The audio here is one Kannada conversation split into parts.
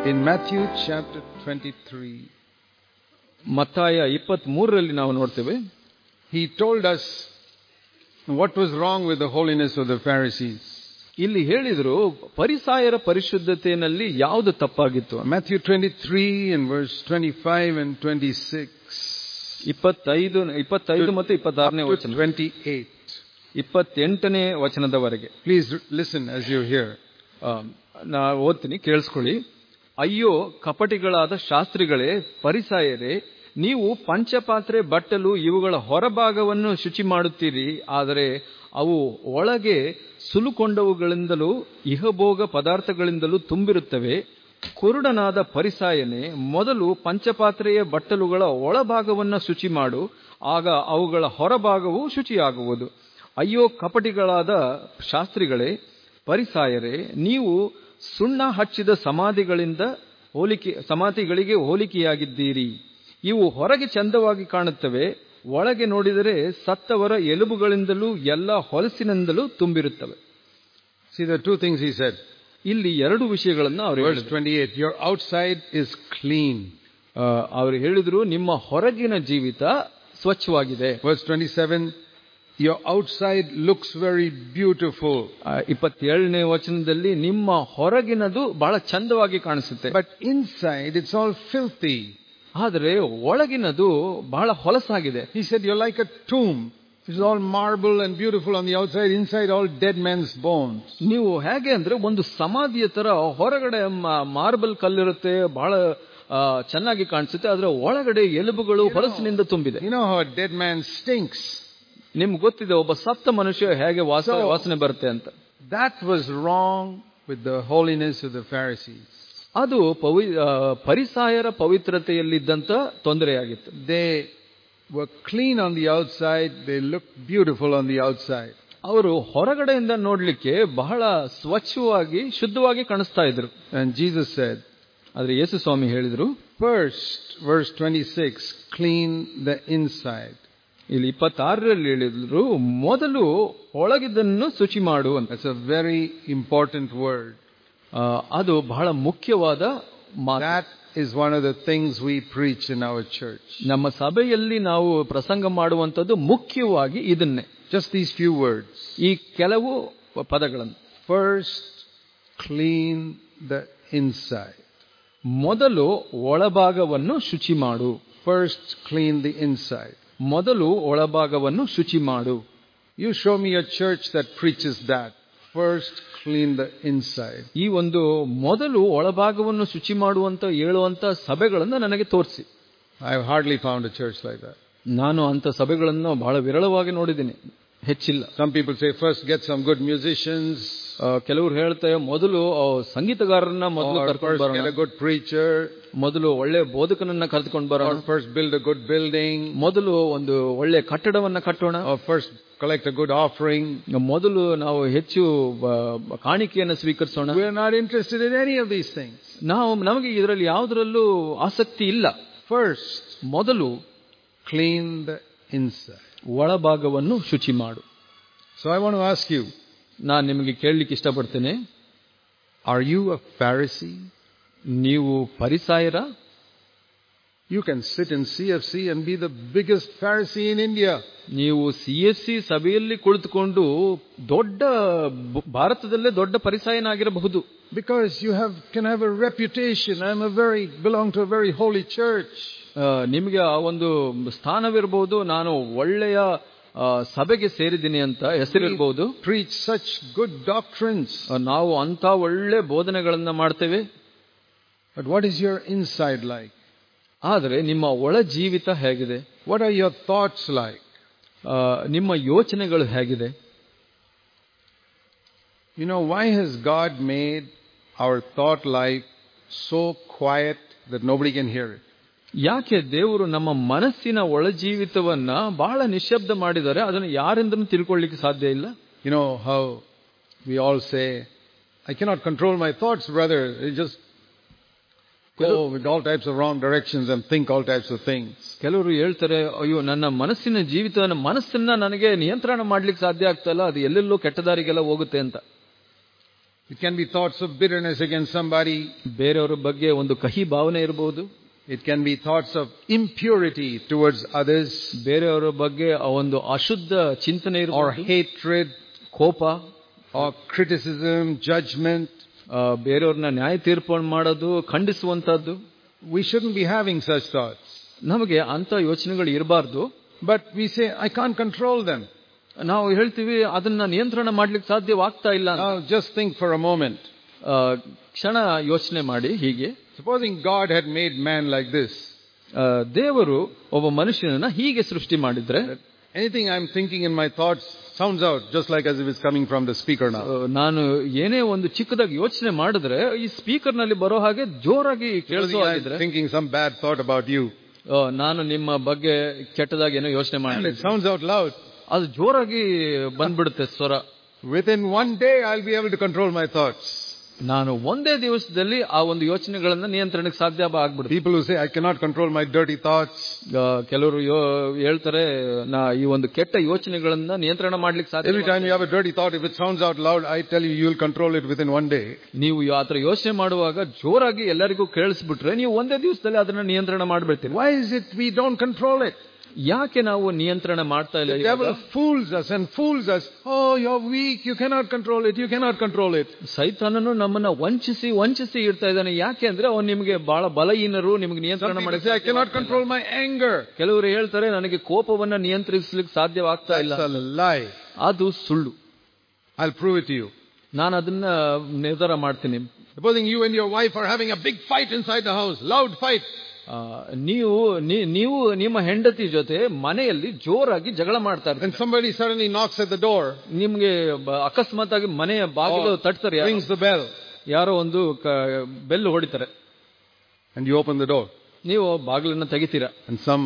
In Matthew chapter 23, ಮತ್ತಾಯ ಇಪ್ಪತ್ತ್ ಮೂರರಲ್ಲಿ ನಾವು ನೋಡ್ತೇವೆ he told us what was wrong with the holiness of the Pharisees. ಇಲ್ಲಿ ಹೇಳಿದ್ರು ಪರಿಸಾಯರ ಪರಿಶುದ್ಧತೆಯಲ್ಲಿ ಯಾವುದು ತಪ್ಪಾಗಿತ್ತು Matthew 23 and verse 25 and 26. ಇಪ್ಪತ್ತೈದು ಇಪ್ಪತ್ತೈದು ಮತ್ತು ಇಪ್ಪತ್ತಾರನೇ Up to ವಚನ 28. ಇಪ್ಪತ್ತೆಂಟನೇ ವಚನದವರೆಗೆ Please listen as you hear. ಆ, ನಾ ಓದ್ತೀನಿ ಕೇಳಿಸ್ಕೊಳ್ಳಿ ಅಯ್ಯೋ ಕಪಟಿಗಳಾದ ಶಾಸ್ತ್ರಿಗಳೇ ಪರಿಸಾಯರೇ ನೀವು ಪಂಚಪಾತ್ರೆ ಬಟ್ಟಲು ಇವುಗಳ ಹೊರಭಾಗವನ್ನು ಶುಚಿ ಮಾಡುತ್ತೀರಿ ಆದರೆ ಅವು ಒಳಗೆ ಸುಲುಕೊಂಡವುಗಳಿಂದಲೂ ಇಹಭೋಗ ಪದಾರ್ಥಗಳಿಂದಲೂ ತುಂಬಿರುತ್ತವೆ ಕುರುಡನಾದ ಪರಿಸಾಯನೆ ಮೊದಲು ಪಂಚಪಾತ್ರೆಯ ಬಟ್ಟಲುಗಳ ಒಳಭಾಗವನ್ನು ಶುಚಿ ಮಾಡು ಆಗ ಅವುಗಳ ಹೊರಭಾಗವು ಶುಚಿಯಾಗುವುದು ಅಯ್ಯೋ ಕಪಟಿಗಳಾದ ಶಾಸ್ತ್ರಿಗಳೇ ಪರಿಸಾಯರೇ ನೀವು ಸುಣ್ಣ ಹಚ್ಚಿದ ಸಮಾಧಿಗಳಿಂದ ಹೋಲಿಕೆ ಸಮಾಧಿಗಳಿಗೆ ಹೋಲಿಕೆಯಾಗಿದ್ದೀರಿ ಇವು ಹೊರಗೆ ಚಂದವಾಗಿ ಕಾಣುತ್ತವೆ ಒಳಗೆ ನೋಡಿದರೆ ಸತ್ತವರ ಎಲುಬುಗಳಿಂದಲೂ ಎಲ್ಲ ಹೊಲಸಿನಿಂದಲೂ ತುಂಬಿರುತ್ತವೆ See the two things he said. ಇಲ್ಲಿ ಎರಡು ವಿಷಯಗಳನ್ನು ಅವರು Verse ಹೇಳಿದ್ರು 28 Your outside is clean. ಆ, ಅವರು ಹೇಳಿದ್ರು ನಿಮ್ಮ ಹೊರಗಿನ ಜೀವಿತ ಸ್ವಚ್ಛವಾಗಿದೆ Verse 27 Your outside looks very beautiful. ಆ, ಇಪ್ಪತ್ತೇಳನೇ ವಚನದಲ್ಲಿ ನಿಮ್ಮ ಹೊರಗಿನದು ಬಹಳ ಚಂದವಾಗಿ ಕಾಣಿಸುತ್ತೆ But inside it's all filthy. ಆದರೆ ಒಳಗಿನದು ಬಹಳ ಹೊಲಸಾಗಿದೆ He said, You're like a tomb. It's all marble and beautiful on the outside, inside all dead men's bones. ನೀವು ಹೇಗೆ ಅಂದ್ರೆ ಒಂದು ಸಮಾಧಿಯ ತರ ಹೊರಗಡೆ ಮಾರ್ಬಲ್ ಕಲ್ಲಿರುತ್ತೆ ಬಹಳ ಆ, ಚೆನ್ನಾಗಿ ಕಾಣಿಸುತ್ತೆ ಆದ್ರೆ ಒಳಗಡೆ ಎಲುಬುಗಳು ಹೊಲಸಿನಿಂದ ತುಂಬಿದೆ You know how a dead man stinks? ನಿಮ್ಗೆ ಗೊತ್ತಿದೆ ಒಬ್ಬ ಸತ್ತ ಮನುಷ್ಯ ಹೇಗೆ ವಾಸ So- ವಾಸನೆ ಬರುತ್ತೆ ಅಂತ That was wrong with the holiness of the Pharisees. ಅದು ಪವಿ ಆ, ಪರಿಸಾಯರ ಪವಿತ್ರತೆಯಲ್ಲಿದ್ದಂತ ತೊಂದರೆಯಾಗಿತ್ತು They were clean on the outside, they looked beautiful on the outside. ಅವರು ಹೊರಗಡೆಯಿಂದ ನೋಡ್ಲಿಕ್ಕೆ ಬಹಳ ಸ್ವಚ್ಛವಾಗಿ ಶುದ್ಧವಾಗಿ ಕಾಣಿಸ್ತಾ ಇದ್ರು And Jesus said, ಆದ್ರೆ ಯೇಸು ಸ್ವಾಮಿ ಹೇಳಿದ್ರು First, verse 26, clean the inside. ಇಲ್ಲಿ ಇಪ್ಪತ್ತಾರರಲ್ಲಿ ಹೇಳಿದ್ರು ಮೊದಲು ಒಳಗಿದ್ದನ್ನು ಶುಚಿ ಮಾಡು ಅಂತ That's a very important word. ಆ, ಅದು ಬಹಳ ಮುಖ್ಯವಾದ ಮಾತು That is one of the things we preach in our church. ನಮ್ಮ ಸಭೆಯಲ್ಲಿ ನಾವು ಪ್ರಸಂಗ ಮಾಡುವಂತದ್ದು ಮುಖ್ಯವಾಗಿ ಇದನ್ನೇ Just these few words. ಈ ಕೆಲವು ಪದಗಳನ್ನು First, clean the inside. ಮೊದಲು ಒಳಭಾಗವನ್ನು ಶುಚಿ ಮಾಡು First, clean the inside. ಮೊದಲು ಒಳಭಾಗವನ್ನು ಶುಚಿ ಮಾಡು You show me a church that preaches that. First, clean the inside. ಈ ಒಂದು ಮೊದಲು ಒಳಭಾಗವನ್ನು ಶುಚಿ ಮಾಡುವಂತ ಹೇಳುವಂತ ಸಭೆಗಳನ್ನು ನನಗೆ ತೋರಿಸಿ I've hardly found a church like that. ನಾನು ಅಂತ ಸಭೆಗಳನ್ನು ಬಹಳ ವಿರಳವಾಗಿ ನೋಡಿದ್ದೀನಿ ಹೆಚ್ಚಿಲ್ಲ Some people say, first get some good musicians, ಆ, ಕೆಲವರು ಹೇಳ್ತಾರೆ ಮೊದಲು ಆ, ಸಂಗೀತಗಾರರನ್ನ ಮೊದಲು or ಕರ್ಕೊಂಡು first ಬರೋಣ get a good preacher, ಮೊದಲು ಒಳ್ಳೆ ಬೋಧಕನನ್ನ ಕರೆದುಕೊಂಡು ಬರೋಣ or first build a good building, ಮೊದಲು ಒಂದು ಒಳ್ಳೆ ಕಟ್ಟಡವನ್ನ ಕಟ್ಟೋಣ or first collect a good offering. ಮೊದಲು ನಾವು ಹೆಚ್ಚು ಬ- ಕಾಣಿಕೆಯನ್ನು ಸ್ವೀಕರಿಸೋಣ We're not interested in any of these things. ನಾವು ನಮಗೆ ಇದರಲ್ಲಿ ಯಾವುದರಲ್ಲೂ ಆಸಕ್ತಿ ಇಲ್ಲ First, ಮೊದಲು clean the inside. ಒಳಭಾಗವನ್ನು ಶುಚಿ ಮಾಡು So I want to ask you, ನಾನು ನಿಮಗೆ ಕೇಳಲಿಕ್ಕೆ ಇಷ್ಟಪಡ್ತೇನೆ are you a Pharisee? ನೀವು ಪರಿಸಾಯರ You can sit in CFC and be the biggest Pharisee in India. ನೀವು ಸಿ ಎಸ್ ಸಿ ಸಭೆಯಲ್ಲಿ ಕುಳಿತುಕೊಂಡು ದೊಡ್ಡ ಬ- ಭಾರತದಲ್ಲೇ ದೊಡ್ಡ ಪರಿಸಾಯನಾಗಿರಬಹುದು Because you have, can have a reputation. I'm a very, belong to a very holy church. ಆ, ನಿಮಗೆ ಆ ಒಂದು ಸ್ಥಾನವಿರಬಹುದು ನಾನು ಒಳ್ಳೆಯ ಆ, ಸಭೆಗೆ ಸೇರಿದ್ದೀನಿ ಅಂತ ಹೆಸರಿರಬಹುದು Preach such good doctrines. ಆ, ನಾವು ಅಂತ ಒಳ್ಳೆ ಬೋಧನೆಗಳನ್ನ ಮಾಡ್ತೇವೆ But what is your inside like? ಆದರೆ ನಿಮ್ಮ ಒಳ ಜೀವಿತ ಹೇಗಿದೆ What are your thoughts like? ಆ, ನಿಮ್ಮ ಯೋಚನೆಗಳು ಹೇಗಿದೆ You know, why has God made our thought life so quiet that nobody can hear it? ಯಾಕೆ ದೇವರು ನಮ್ಮ ಮನಸ್ಸಿನ ಒಳ ಜೀವಿತವನ್ನ ಬಹಳ ನಿಶ್ಶಬ್ದ ಮಾಡಿದ್ದಾರೆ ಅದನ್ನು ಯಾರಿಂದನೂ ತಿಳ್ಕೊಳ್ಳಿಕ್ಕೆ ಸಾಧ್ಯ ಇಲ್ಲ You know how we all say, I cannot control my thoughts, brother. They just go with all types of wrong directions and think all types of things. ಕೆಲವರು ಹೇಳ್ತಾರೆ ಅಯ್ಯೋ ನನ್ನ ಮನಸ್ಸಿನ ಜೀವಿತ ಮನಸ್ಸನ್ನ ನನಗೆ ನಿಯಂತ್ರಣ ಮಾಡ್ಲಿಕ್ಕೆ ಸಾಧ್ಯ ಆಗ್ತಾ ಇಲ್ಲ ಅದು ಎಲ್ಲೆಲ್ಲೋ ಕೆಟ್ಟ ದಾರಿಗೆಲ್ಲ ಹೋಗುತ್ತೆ ಅಂತ It can be thoughts of bitterness against somebody. ಬೇರೆಯವರ ಬಗ್ಗೆ ಒಂದು ಕಹಿ ಭಾವನೆ ಇರಬಹುದು It can be thoughts of impurity towards others ಬೇರೆಯವರ ಬಗ್ಗೆ ಆ ಒಂದು ಅಶುದ್ಧ ಚಿಂತನೆ or ಇರಬಹುದು hatred ಕೋಪ or criticism, judgment. ಆ, ಬೇರೆಯವ್ರನ್ನ ನ್ಯಾಯ ತೀರ್ಪು ಮಾಡೋದು ಖಂಡಿಸುವಂತದ್ದು We shouldn't be having such thoughts. ನಮಗೆ ಅಂತ ಯೋಚನೆಗಳು ಇರಬಾರ್ದು But we say, I can't control them. ನಾವು ಹೇಳ್ತೀವಿ ಅದನ್ನ ನಿಯಂತ್ರಣ ಮಾಡ್ಲಿಕ್ಕೆ ಸಾಧ್ಯವಾಗ್ತಾ ಇಲ್ಲ ಅಂತ. Now just think for a moment. ಆ, ಕ್ಷಣ ಯೋಚನೆ ಮಾಡಿ ಹೀಗೆ Supposing God had made man like this. ಆ, ದೇವರು ಒಬ್ಬ ಮನುಷ್ಯನನ್ನ ಹೀಗೆ ಸೃಷ್ಟಿ ಮಾಡಿದ್ರೆ Anything I'm thinking in my thoughts sounds out just like as if it's coming from the speaker ಆ, now. ನಾನು ಏನೇ ಒಂದು ಚಿಕ್ಕದಾಗಿ ಯೋಚನೆ ಮಾಡಿದ್ರೆ ಈ ಸ್ಪೀಕರ್ ನಲ್ಲಿ ಬರೋ ಹಾಗೆ ಜೋರಾಗಿ ಕೇಳಿಸೋ Supposing ಹಾಗಿದ್ರೆ I'm thinking some bad thought about you. ಆ, ನಾನು ನಿಮ್ಮ ಬಗ್ಗೆ ಕೆಟ್ಟದಾಗಿ ಏನೋ ಯೋಚನೆ And ಮಾಡಿ it sounds out loud. ಅದು ಜೋರಾಗಿ ಬಂದ್ಬಿಡುತ್ತೆ ಸ್ವರ Within one day, I'll be able to control my thoughts. ನಾನು ಒಂದೇ ದಿವಸದಲ್ಲಿ ಆ ಒಂದು ಯೋಚನೆಗಳನ್ನ ನಿಯಂತ್ರಣಕ್ಕೆ ಸಾಧ್ಯ ಆಗ್ಬಿಡುತ್ತೆ People who say, I cannot control my dirty thoughts. ಆ, ಕೆಲವರು ಯೋ- ಹೇಳ್ತಾರೆ ನಾ ಈ ಒಂದು ಕೆಟ್ಟ ಯೋಚನೆಗಳನ್ನ ನಿಯಂತ್ರಣ ಮಾಡ್ಲಿಕ್ಕೆ ಸಾಧ್ಯ Every time you have a dirty thought, if it sounds out loud, I tell you, you'll control it within one day. ನೀವು ಆತರ ಯೋಚನೆ ಮಾಡುವಾಗ ಜೋರಾಗಿ ಎಲ್ಲರಿಗೂ ಕೇಳಿಸ್ಬಿಟ್ರೆ ನೀವು ಒಂದೇ ದಿವಸದಲ್ಲಿ ಅದನ್ನ ನಿಯಂತ್ರಣ ಮಾಡ್ಬಿಡ್ತೀರಿ Why is it we don't control it? ಯಾಕೆ ನಾವು ನಿಯಂತ್ರಣ ಮಾಡ್ತಾ ಇಲ್ಲ The ಇವಾಗ? devil fools us and fools us. Oh, you're weak. You cannot control it. You cannot control it. ಸೈತಾನನು ನಮ್ಮನ್ನ ವಂಚಿಸಿ ವಂಚಿಸಿ ಇಡ್ತಾ ಇದ್ದಾನೆ ಯಾಕೆ ಅಂದ್ರೆ ಅವ್ನು ನಿಮಗೆ ಬಹಳ ಬಲಹೀನರು ನಿಮಗೆ Some ನಿಯಂತ್ರಣ people ಮಾಡಕ್ಕೆ say, I ಸಾಧ್ಯ cannot ಆಗ್ತಾ ಇಲ್ಲ. control my anger. ಕೆಲವರು ಹೇಳ್ತಾರೆ ನನಗೆ ಕೋಪವನ್ನ ನಿಯಂತ್ರಿಸಲಿಕ್ಕೆ ಸಾಧ್ಯವಾಗ್ತಾ ಇಲ್ಲ That's a lie. ಅದು ಸುಳ್ಳು I'll prove it to you. ನಾನು ಅದನ್ನ ನಿರ್ಧಾರ ಮಾಡ್ತೀನಿ Supposing you and your wife are having a big fight inside the house, loud fight. ಆ, ನೀವು ನೀ- ನೀವು ನಿಮ್ಮ ಹೆಂಡತಿ ಜೊತೆ ಮನೆಯಲ್ಲಿ ಜೋರಾಗಿ ಜಗಳ ಮಾಡ್ತಾ ಇರ್ತಾರೆ Then somebody suddenly knocks at the door, ನಿಮ್ಗೆ ಬ- ಅಕಸ್ಮಾತ್ ಆಗಿ ಮನೆಯ ಬಾಗಿಲು or ತಟ್ತಾರೆ ಯಾರೋ. rings the bell, ಯಾರೋ ಒಂದು ಬೆಲ್ ಹೊಡಿತಾರೆ and you open the door. ನೀವು ಬಾಗಿಲನ್ನ ತೆಗಿತೀರಾ And some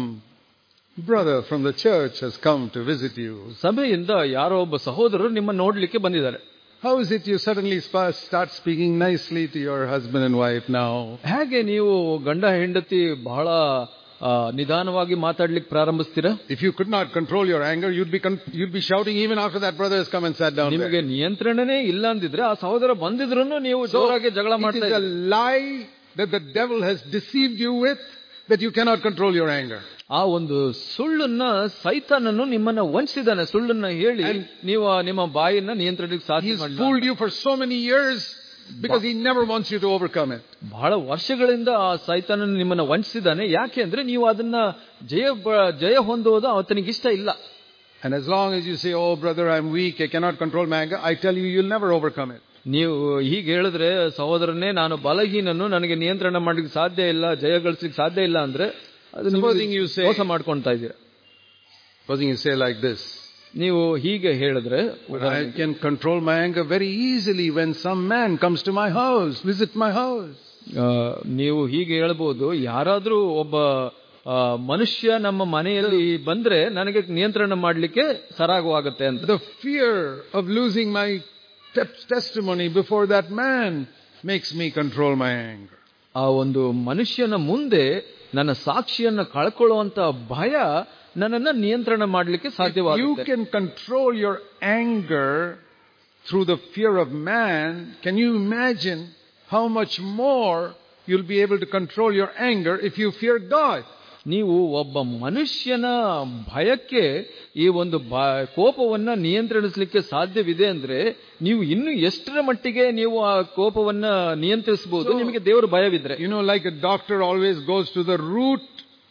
brother from the church has come to visit you. ಸಭೆಯಿಂದ ಯಾರೋ ಒಬ್ಬ ಸಹೋದರರು ನಿಮ್ಮ ನೋಡ್ಲಿಕ್ಕೆ ಬಂದಿದ್ದಾರೆ How is it you suddenly spa- start speaking nicely to your husband and wife now? ಹೇಗೆ ನೀವು ಗಂಡ ಹೆಂಡತಿ ಬಹಳ ಆ, ನಿಧಾನವಾಗಿ ಮಾತಾಡ್ಲಿಕ್ಕೆ ಪ್ರಾರಂಭಿಸ್ತೀರಾ If you could not control your anger, you'd be con- you'd be shouting even after that brother has come and sat down ನಿಮಗೆ there. ನಿಯಂತ್ರಣನೇ ಇಲ್ಲ ಅಂದಿದ್ರೆ ಆ ಸಹೋದರ ಬಂದಿದ್ರು ನೀವು ಜೋರಾಗಿ ಜಗಳ It ಮಾಡ್ತಾ is a ಇದ್ದೀರಿ. lie that the devil has deceived you with that you cannot control your anger. ಆ ಒಂದು ಸುಳ್ಳನ್ನ ಸೈತಾನನು ನಿಮ್ಮನ್ನ ವಂಚಿಸಿದಾನೆ ಸುಳ್ಳನ್ನ ಹೇಳಿ ನೀವು ಆ ನಿಮ್ಮ ಬಾಯಿನ ನಿಯಂತ್ರಣಕ್ಕೆ ಸಾಧ್ಯ He's ಮಾಡಿಲ್ಲ. fooled you for so many years because he never wants you to overcome it. ಬಹಳ ವರ್ಷಗಳಿಂದ ಆ ಸೈತಾನನು ನಿಮ್ಮನ್ನ ವಂಚಿಸಿದ್ದಾನೆ ಯಾಕೆ ಅಂದ್ರೆ ನೀವು ಅದನ್ನ ಜಯ ಬ- ಜಯ ಹೊಂದುವುದು ಆತನಿಗೆ ಇಷ್ಟ ಇಲ್ಲ And as long as you say, oh brother, I'm weak, I cannot control my anger, I tell you, you'll never overcome it. ನೀವು ಹೀಗೆ ಹೇಳಿದ್ರೆ ಸಹೋದರನೇ ನಾನು ಬಲಹೀನನು ನನಗೆ ನಿಯಂತ್ರಣ ಮಾಡ್ಲಿಕ್ಕೆ ಸಾಧ್ಯ ಇಲ್ಲ ಜಯ ಗಳಿಸ್ಲಿಕ್ಕೆ ಸಾಧ್ಯ ಇಲ್ಲ ಅಂದ್ರೆ ಅದು ನೀವು Supposing you say- ಮೋಸ ಮಾಡ್ಕೊಳ್ತಾ ಇದ್ದೀರಾ Supposing you say like this, ನೀವು ಹೀಗೆ ಹೇಳಿದ್ರೆ But I can control my anger very easily when some man comes to my house, visit my house. ಆ, ನೀವು ಹೀಗೆ ಹೇಳ್ಬೋದು ಯಾರಾದ್ರೂ ಒಬ್ಬ ಆ, ಮನುಷ್ಯ ನಮ್ಮ ಮನೆಯಲ್ಲಿ ಬಂದ್ರೆ ನನಗೆ ನಿಯಂತ್ರಣ ಮಾಡ್ಲಿಕ್ಕೆ ಸರಾಗವಾಗುತ್ತೆ ಅಂತ The fear of losing my te- testimony before that man makes me control my anger. ಆ ಒಂದು ಮನುಷ್ಯನ ಮುಂದೆ ನನ್ನ ಸಾಕ್ಷಿಯನ್ನ ಕಳ್ಕೊಳ್ಳುವಂತ ಭಯ ನನ್ನನ್ನ ನಿಯಂತ್ರಣ ಮಾಡ್ಲಿಕ್ಕೆ You ಸಾಧ್ಯವಾಗುತ್ತೆ can control your anger through the fear of man. Can you imagine how much more you'll be able to control your anger if you fear God? ನೀವು ಒಬ್ಬ ಮನುಷ್ಯನ ಭಯಕ್ಕೆ ಈ ಒಂದು ಬ- ಕೋಪವನ್ನ ನಿಯಂತ್ರಿಸಲಿಕ್ಕೆ ಸಾಧ್ಯವಿದೆ ಅಂದ್ರೆ ನೀವು ಇನ್ನು ಎಷ್ಟರ ಮಟ್ಟಿಗೆ ನೀವು ಆ ಕೋಪವನ್ನ ನಿಯಂತ್ರಿಸಬಹುದು ನಿಮಗೆ ದೇವರ ಭಯವಿದ್ರೆ You know, like a doctor always goes to the root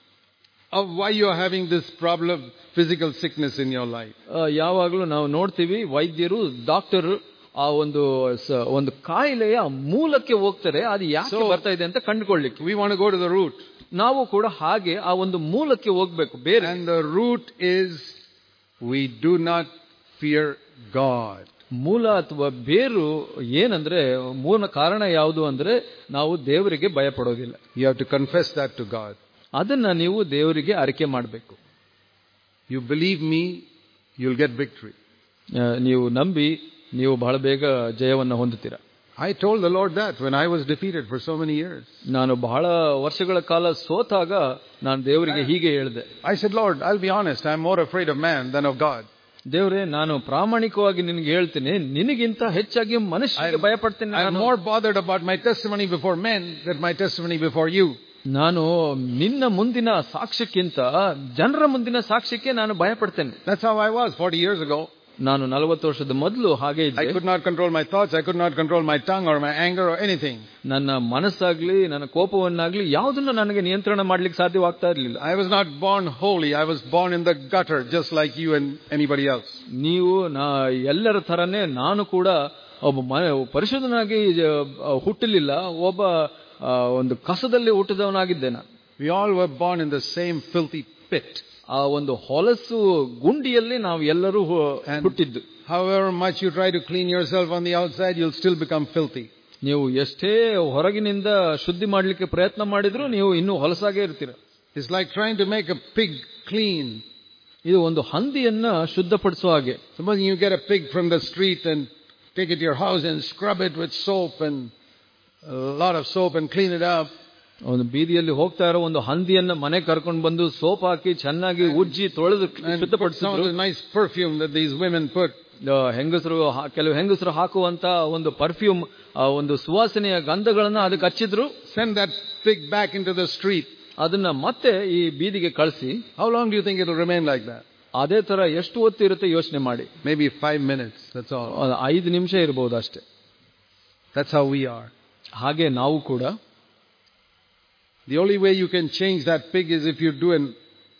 of why you're having this problem, physical sickness in your life. ಆ, ಯಾವಾಗಲೂ ನಾವು ನೋಡ್ತೀವಿ ವೈದ್ಯರು ಡಾಕ್ಟರ್ ಆ ಒಂದು ಸ- ಒಂದು ಕಾಯಿಲೆಯ ಮೂಲಕ್ಕೆ ಹೋಗ್ತಾರೆ ಅದು ಯಾಕೆ So- ಬರ್ತಾ ಇದೆ ಅಂತ ಕಂಡುಕೊಳ್ಳಿಕ್ಕೆ We want to go to the root. ನಾವು ಕೂಡ ಹಾಗೆ ಆ ಒಂದು ಮೂಲಕ್ಕೆ ಹೋಗ್ಬೇಕು ಬೇರೆ And the root is we do not fear God. ಮೂಲ ಅಥವಾ ಬೇರು ಏನಂದ್ರೆ ಮೂಲ ಕಾರಣ ಯಾವುದು ಅಂದ್ರೆ ನಾವು ದೇವರಿಗೆ ಭಯ ಪಡೋದಿಲ್ಲ You have to confess that to God. ಅದನ್ನ ನೀವು ದೇವರಿಗೆ ಅರಿಕೆ ಮಾಡಬೇಕು You believe me, you'll get victory. ನೀವು ನಂಬಿ ನೀವು ಬಹಳ ಬೇಗ ಜಯವನ್ನ ಹೊಂದುತ್ತೀರಾ I told the Lord that when I was defeated for so many years. ನಾನು ಬಹಳ ವರ್ಷಗಳ ಕಾಲ ಸೋತಾಗ ನಾನು ದೇವರಿಗೆ ಹೀಗೆ ಹೇಳಿದೆ I said, Lord, I'll be honest, I'm more afraid of man than of God. ದೇವ್ರೆ ನಾನು ಪ್ರಾಮಾಣಿಕವಾಗಿ ನಿನಗೆ ಹೇಳ್ತೀನಿ ನಿನಗಿಂತ ಹೆಚ್ಚಾಗಿ ಮನುಷ್ಯರಿಗೆ ಭಯಪಡ್ತೇನೆ I'm ನಾನು more bothered about my testimony before men than my testimony before you. ನಾನು ನಿನ್ನ ಮುಂದಿನ ಸಾಕ್ಷ್ಯಕ್ಕಿಂತ ಜನರ ಮುಂದಿನ ಸಾಕ್ಷ್ಯಕ್ಕೆ ನಾನು ಭಯಪಡ್ತೇನೆ That's how I was 40 years ago. ನಾನು ನಲವತ್ತು ವರ್ಷದ ಮೊದಲು ಹಾಗೆ I ಇದ್ದೆ could not control my thoughts, I could not control my tongue or my anger or anything. ನನ್ನ ಮನಸ್ಸಾಗ್ಲಿ ನನ್ನ ಕೋಪವನ್ನಾಗ್ಲಿ ಯಾವುದನ್ನು ನನಗೆ ನಿಯಂತ್ರಣ ಮಾಡ್ಲಿಕ್ಕೆ ಸಾಧ್ಯವಾಗ್ತಾ ಇರಲಿಲ್ಲ I was not born holy, I was born in the gutter just like you and anybody else. ನೀವು ನಾ ಎಲ್ಲರ ತರನೇ ನಾನು ಕೂಡ ಒಬ್ಬ ಮ- ಪರಿಶುದ್ಧನಾಗಿ ಆ, ಹುಟ್ಟಲಿಲ್ಲ ಒಬ್ಬ ಆ, ಒಂದು ಕಸದಲ್ಲಿ ಹುಟ್ಟಿದವನಾಗಿದ್ದೆ ನಾನು We all were born in the same filthy pit. ಆ ಒಂದು ಹೊಲಸು ಗುಂಡಿಯಲ್ಲಿ ನಾವು ಎಲ್ಲರೂ ಹು- And- ಹುಟ್ಟಿದ್ದು However much you try to clean yourself on the outside, you'll still become filthy. ನೀವು ಎಷ್ಟೇ ಹೊರಗಿನಿಂದ ಶುದ್ಧಿ ಮಾಡ್ಲಿಕ್ಕೆ ಪ್ರಯತ್ನ ಮಾಡಿದ್ರು ನೀವು ಇನ್ನೂ ಹೊಲಸಾಗೇ ಇರ್ತೀರ It's like trying to make a pig clean. ಇದು ಒಂದು ಹಂದಿಯನ್ನ ಶುದ್ಧಪಡಿಸುವ ಹಾಗೆ Supposing you get a pig from the street and take it to your house and scrub it with soap and a lot of soap and clean it up. ಒಂದು ಬೀದಿಯಲ್ಲಿ ಹೋಗ್ತಾ ಇರೋ ಒಂದು ಹಂದಿಯನ್ನ ಮನೆ ಕರ್ಕೊಂಡು ಬಂದು ಸೋಪ್ ಹಾಕಿ ಚೆನ್ನಾಗಿ ಉಜ್ಜಿ ತೊಳೆದು And put some of ಶುದ್ಧಪಡಿಸಿದ್ರು the nice perfume that these women put. ಆ, ಹೆಂಗಸರು ಹಾ- ಕೆಲವು ಹೆಂಗಸರು ಹಾಕುವಂತ ಒಂದು ಪರ್ಫ್ಯೂಮ್ ಒಂದು ಸುವಾಸನೆಯ ಗಂಧಗಳನ್ನ ಅದಕ್ಕೆ ಹಚ್ಚಿದ್ರು Send that pig back into the street. ಅದನ್ನ ಮತ್ತೆ ಈ ಬೀದಿಗೆ ಕಳಿಸಿ How long do you think it'll remain like that? ಅದೇ ತರ ಎಷ್ಟು ಹೊತ್ತು ಇರುತ್ತೆ ಯೋಚನೆ ಮಾಡಿ Maybe five minutes. That's all. ಒಂದು ಐದು ನಿಮಿಷ ಇರಬಹುದು ಅಷ್ಟೇ That's how we are. ಹಾಗೆ ನಾವು ಕೂಡ The only way you can change that pig is if you do an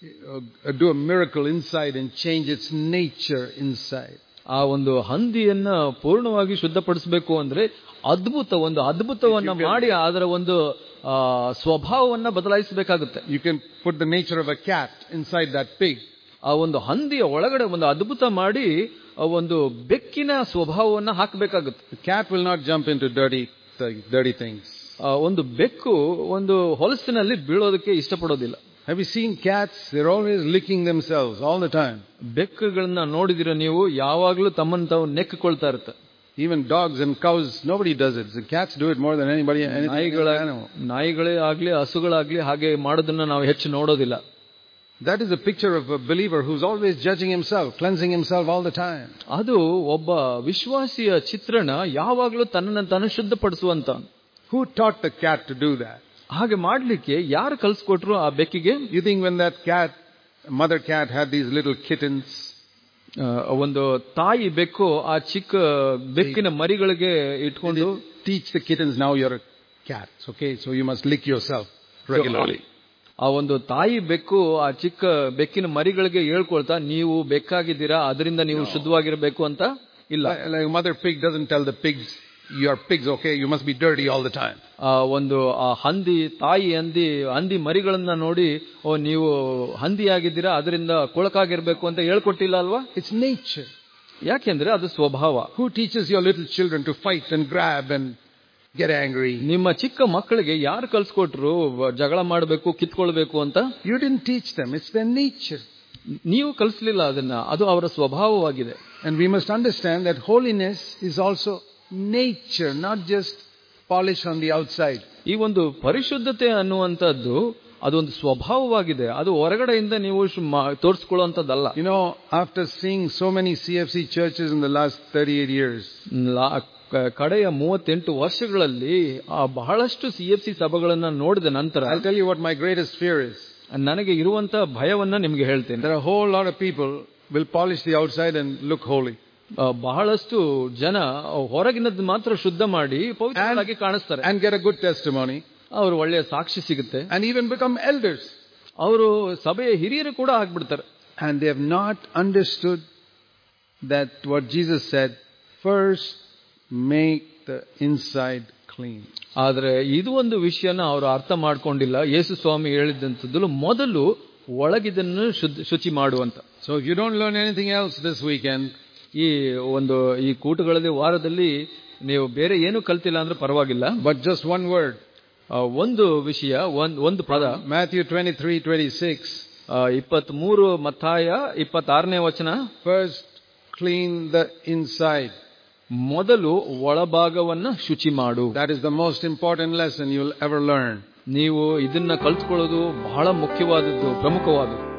uh, do a miracle inside and change its nature inside. ಆ ಒಂದು ಹಂದಿಯನ್ನ ಪೂರ್ಣವಾಗಿ ಶುದ್ಧಪಡಿಸಬೇಕು ಅಂದ್ರೆ ಅದ್ಭುತ ಒಂದು ಅದ್ಭುತವನ್ನ ಮಾಡಿ ಅದರ ಒಂದು ಆ, ಸ್ವಭಾವವನ್ನ ಬದಲಾಯಿಸಬೇಕಾಗುತ್ತೆ You can put the nature of a cat inside that pig. ಆ ಒಂದು ಹಂದಿಯ ಒಳಗಡೆ ಒಂದು ಅದ್ಭುತ ಮಾಡಿ ಆ ಒಂದು ಬೆಕ್ಕಿನ ಸ್ವಭಾವವನ್ನ ಹಾಕಬೇಕಾಗುತ್ತೆ The cat will not jump into dirty, th- dirty things. ಆ ಒಂದು ಬೆಕ್ಕು ಒಂದು ಹೊಲಸಿನಲ್ಲಿ ಬೀಳೋದಕ್ಕೆ ಇಷ್ಟಪಡೋದಿಲ್ಲ Have you seen cats? They're always licking themselves all the time. ಬೆಕ್ಕುಗಳನ್ನ ನೋಡಿದಿರ ನೀವು ಯಾವಾಗ್ಲೂ ತಮ್ಮನ್ನು ತಾವು ನೆಕ್ಕಿಕೊಳ್ತಾ ಇರುತ್ತೆ Even dogs and cows, nobody does it. The cats do it more than anybody, anything ನಾಯಿಗಳ animal. ನಾಯಿಗಳೇ ಆಗ್ಲಿ ಹಸುಗಳಾಗ್ಲಿ ಹಾಗೆ ಮಾಡೋದನ್ನ ನಾವು ಹೆಚ್ಚು ನೋಡೋದಿಲ್ಲ That is a picture of a believer who's always judging himself, cleansing himself all the time. ಅದು ಒಬ್ಬ ವಿಶ್ವಾಸಿಯ ಚಿತ್ರಣ ಯಾವಾಗ್ಲೂ ತನ್ನನ್ನು ತಾನು ಶುದ್ಧಪಡಿಸುವಂತ Who taught the cat to do that? ಹಾಗೆ ಮಾಡ್ಲಿಕ್ಕೆ ಯಾರು ಕಲ್ಸ್ಕೊಟ್ರು ಆ ಬೆಕ್ಕಿಗೆ You think when that cat, mother cat had these little kittens, ಆ, ಒಂದು ತಾಯಿ ಬೆಕ್ಕು ಆ ಚಿಕ್ಕ ಬೆಕ್ಕಿನ ಮರಿಗಳಿಗೆ ಇಟ್ಕೊಂಡು teach the kittens now you're a cat, okay? So you must lick yourself regularly. ಆ ಒಂದು ತಾಯಿ ಬೆಕ್ಕು ಆ ಚಿಕ್ಕ ಬೆಕ್ಕಿನ ಮರಿಗಳಿಗೆ ಹೇಳ್ಕೊಳ್ತಾ ನೀವು ಬೆಕ್ಕಾಗಿದ್ದೀರಾ ಅದರಿಂದ ನೀವು ಶುದ್ಧವಾಗಿರ್ಬೇಕು ಅಂತ ಇಲ್ಲ Like, like a mother pig doesn't tell the pigs, you're pigs, okay? You must be dirty all the time. ಆ ಒಂದು ಆ ಹಂದಿ ತಾಯಿ ಹಂದಿ ಹಂದಿ ಮರಿಗಳನ್ನ ನೋಡಿ ಓ ನೀವು ಹಂದಿ ಆಗಿದ್ದೀರಾ ಅದರಿಂದ ಕೊಳಕಾಗಿರ್ಬೇಕು ಅಂತ ಹೇಳ್ಕೊಟ್ಟಿಲ್ಲ ಅಲ್ವಾ It's nature. ಯಾಕೆಂದ್ರೆ ಅದು ಸ್ವಭಾವ Who teaches your little children to fight and grab and get angry? ನಿಮ್ಮ ಚಿಕ್ಕ ಮಕ್ಕಳಿಗೆ ಯಾರು ಕಲ್ಸ್ಕೊಟ್ರು ವ- ಜಗಳ ಮಾಡಬೇಕು ಕಿತ್ಕೊಳ್ಬೇಕು ಅಂತ You didn't teach them. It's their nature. ನೀವು ಕಲಿಸ್ಲಿಲ್ಲ ಅದನ್ನ ಅದು ಅವರ ಸ್ವಭಾವವಾಗಿದೆ And we must understand that holiness is also nature, not just polish on the outside. ಈ ಒಂದು ಪರಿಶುದ್ಧತೆ ಅನ್ನುವಂಥದ್ದು ಅದೊಂದು ಸ್ವಭಾವವಾಗಿದೆ ಅದು ಹೊರಗಡೆಯಿಂದ ನೀವು ಶು- ಮಾ- ತೋರಿಸ್ಕೊಳ್ಳುವಂಥದ್ದಲ್ಲ You know, after seeing so many CFC churches in the last 38 years, ಲಾ- ಕ- ಕಡೆಯ ಮೂವತ್ತೆಂಟು ವರ್ಷಗಳಲ್ಲಿ ಆ ಬಹಳಷ್ಟು ಸಿ ಎಫ್ ಸಿ ಸಭೆಗಳನ್ನ ನೋಡಿದ ನಂತರ I'll tell you what my greatest fear is. ನನಗೆ ಇರುವಂತ ಭಯವನ್ನ ನಿಮ್ಗೆ ಹೇಳ್ತೇನೆ There are a whole lot of people will polish the outside and look holy. ಆ, ಬಹಳಷ್ಟು ಜನ ಹೊರಗಿನದ್ದು ಮಾತ್ರ ಶುದ್ಧ ಮಾಡಿ ಪವಿತ್ರರಾಗಿ ಕಾಣಿಸ್ತಾರೆ and get a good testimony ಅವರು ಒಳ್ಳೆಯ ಸಾಕ್ಷಿ ಸಿಗುತ್ತೆ and even become elders. ಅವರು ಸಭೆಯ ಹಿರಿಯರು ಕೂಡ ಆಗ್ಬಿಡ್ತಾರೆ And they have not understood that what Jesus said, first make the inside clean. ಆದ್ರೆ ಇದು ಒಂದು ವಿಷಯನ ಅವರು ಅರ್ಥ ಮಾಡ್ಕೊಂಡಿಲ್ಲ ಯೇಸು ಸ್ವಾಮಿ ಹೇಳಿದಂಥದ್ದು ಮೊದಲು ಒಳಗಿದನ್ನು ಶುದ್ಧ ಶುಚಿ ಮಾಡುವಂತ So if you don't learn anything else this weekend, ಈ ಒಂದು ಈ ಕೂಟಗಳಲ್ಲಿ ವಾರದಲ್ಲಿ ನೀವು ಬೇರೆ ಏನು ಕಲ್ತಿಲ್ಲ ಅಂದ್ರೆ ಪರವಾಗಿಲ್ಲ but just one word, ಆ, ಒಂದು ವಿಷಯ ಒಂದ್ ಒಂದು ಪದ Matthew 23, 26, ಇಪ್ಪತ್ತ್ ಮೂರು ಮತ್ತಾಯ ಇಪ್ಪತ್ತಾರನೇ ವಚನ first clean the inside. ಮೊದಲು ಒಳಭಾಗವನ್ನ ಶುಚಿ ಮಾಡು That is the most important lesson you'll ever learn. ನೀವು ಇದನ್ನ ಕಲ್ತ್ಕೊಳ್ಳೋದು ಬಹಳ ಮುಖ್ಯವಾದದ್ದು ಪ್ರಮುಖವಾದದ್ದು